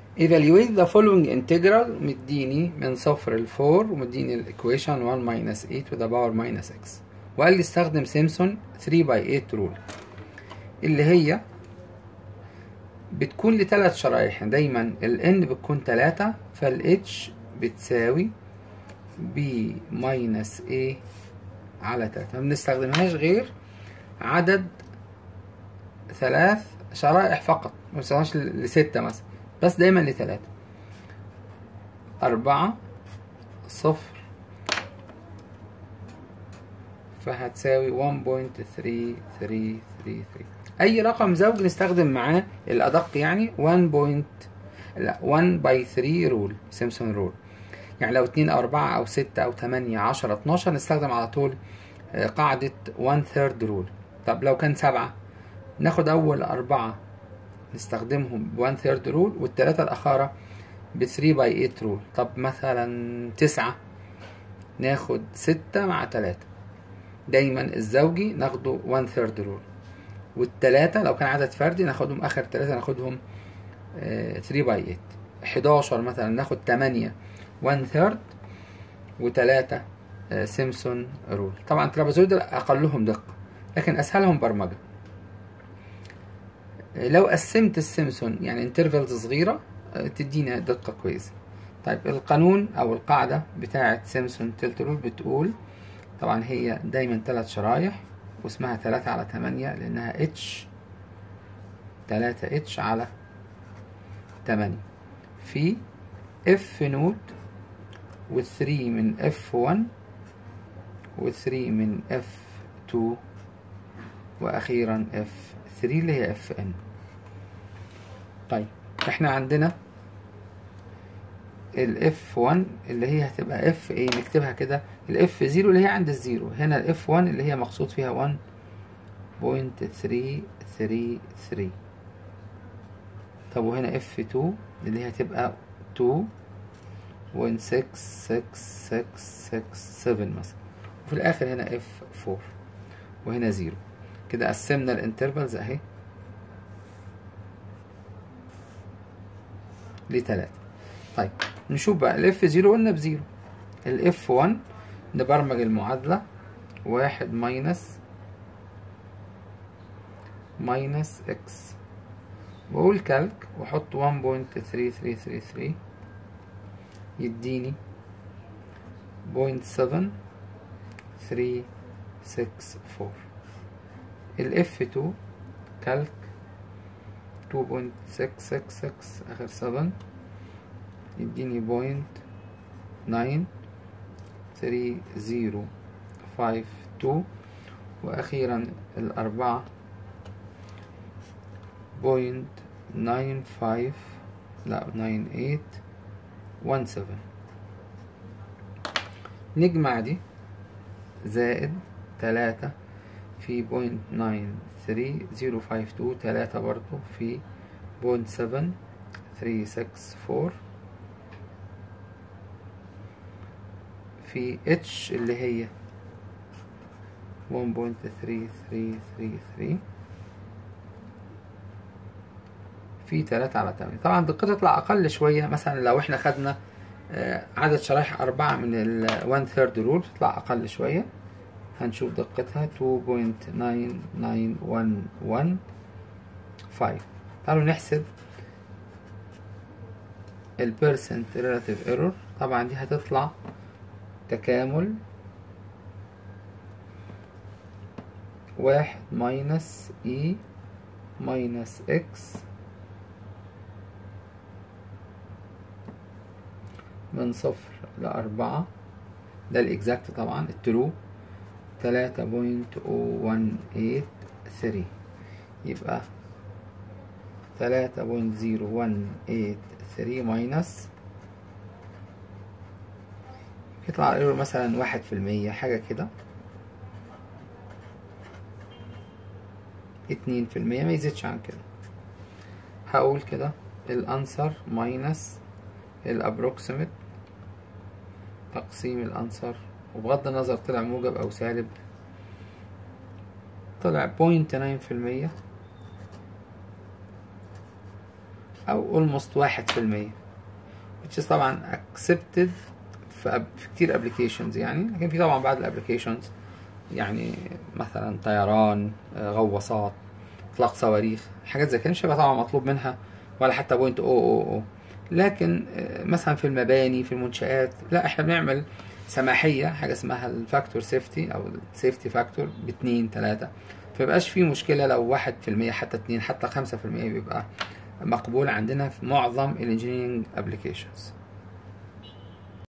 evaluate the following integral مديني من صفر لفور ومديني الايكويشن 1 minus 8 to the power minus x وقال لي استخدم سيمسون 3 by 8 رول اللي هي بتكون لثلاث شرايح دايما ال n بتكون تلاتة فال h بتساوي b minus a على تلاتة ما بنستخدمهاش غير عدد ثلاث شرائح فقط ما بنستخدمهاش لستة مثلا بس دايما لثلاثة أربعة صفر فهتساوي 1.3333 أي رقم زوج نستخدم معاه الأدق يعني 1. بوينت لا 1 باي 3 رول سيمسون رول يعني لو 2 أو 4 أو 6 أو 8 10 12 نستخدم على طول قاعدة 1 ثيرد رول طب لو كان سبعة ناخد أول أربعة نستخدمهم ب 1 ثيرد رول والتلاتة الأخرى ب 3 باي 8 رول طب مثلا تسعة ناخد ستة مع تلاتة دايما الزوجي ناخده 1 ثيرد رول والتلاتة لو كان عدد فردي ناخدهم آخر تلاتة ناخدهم 3 باي 8 11 مثلا ناخد 8 1 ثيرد وتلاتة سيمسون رول طبعا ترابازويد أقلهم دقة لكن أسهلهم برمجة لو قسمت السيمسون يعني انترفلز صغيرة تدينا دقة كويسة طيب القانون أو القاعدة بتاعة سيمسون تلت رول بتقول طبعا هي دايما تلات شرايح واسمها تلاتة على تمانية لأنها اتش تلاتة اتش على تمانية في اف نود وثري من اف ون وثري من اف تو واخيرا اف ثري اللي هي اف ان طيب احنا عندنا الاف 1 اللي هي هتبقى اف ايه نكتبها كده الاف 0 اللي هي عند الزيرو هنا الاف 1 اللي هي مقصود فيها 1.333 طب وهنا اف 2 اللي هي هتبقى 2 1 6 6 6 6 7 مثلا وفي الاخر هنا اف 4 وهنا 0 كده قسمنا الانترفالز اهي لتلاتة طيب نشوف بقى الاف 0 قلنا بزيرو الاف 1 نبرمج المعادلة واحد ماينس ماينس اكس واقول كالك واحط 1.3333 يديني بوينت سفن ثري سكس فور الاف 2 كالك 2.666 اخر 7 يديني بوينت ناين ثري زيرو فايف تو وأخيرا الأربعة بوينت ناين فايف لا ناين ايت وان سفن نجمع دي زائد تلاتة في بوينت ناين ثري زيرو فايف تو تلاتة برضو في بوينت سفن ثري سكس فور في اتش اللي هي 1.3333 في 3 على 8 طبعا دقتها تطلع اقل شويه مثلا لو احنا خدنا عدد شرايح أربعة من ال 1 ثيرد رول تطلع أقل شوية هنشوف دقتها 2.99115 تعالوا نحسب البيرسنت ريلاتيف ايرور طبعا دي هتطلع تكامل واحد ماينس اي ماينس اكس من صفر لأربعة ده الإكزاكت طبعا الترو تلاتة بوينت أو ون ايت ثري يبقى تلاتة بوينت زيرو ون ايت ثري ماينس يطلع الايرور مثلا واحد في المية حاجة كده اتنين في المية ما يزيدش عن كده هقول كده الانسر ماينس الابروكسيمت تقسيم الانسر وبغض النظر طلع موجب او سالب طلع بوينت ناين في المية او almost واحد في المية which is طبعا accepted في, أب- في كتير applications يعني لكن في طبعا بعض الابلكيشنز يعني مثلا طيران آه، غواصات اطلاق صواريخ حاجات زي كده مش هيبقى طبعا مطلوب منها ولا حتى بوينت او او او لكن آه، مثلا في المباني في المنشآت لا احنا بنعمل سماحية حاجة اسمها الفاكتور سيفتي او السيفتي فاكتور باتنين تلاتة فيبقاش في مشكلة لو واحد في المية حتى اتنين حتى خمسة في المية بيبقى مقبول عندنا في معظم الانجينيرنج ابلكيشنز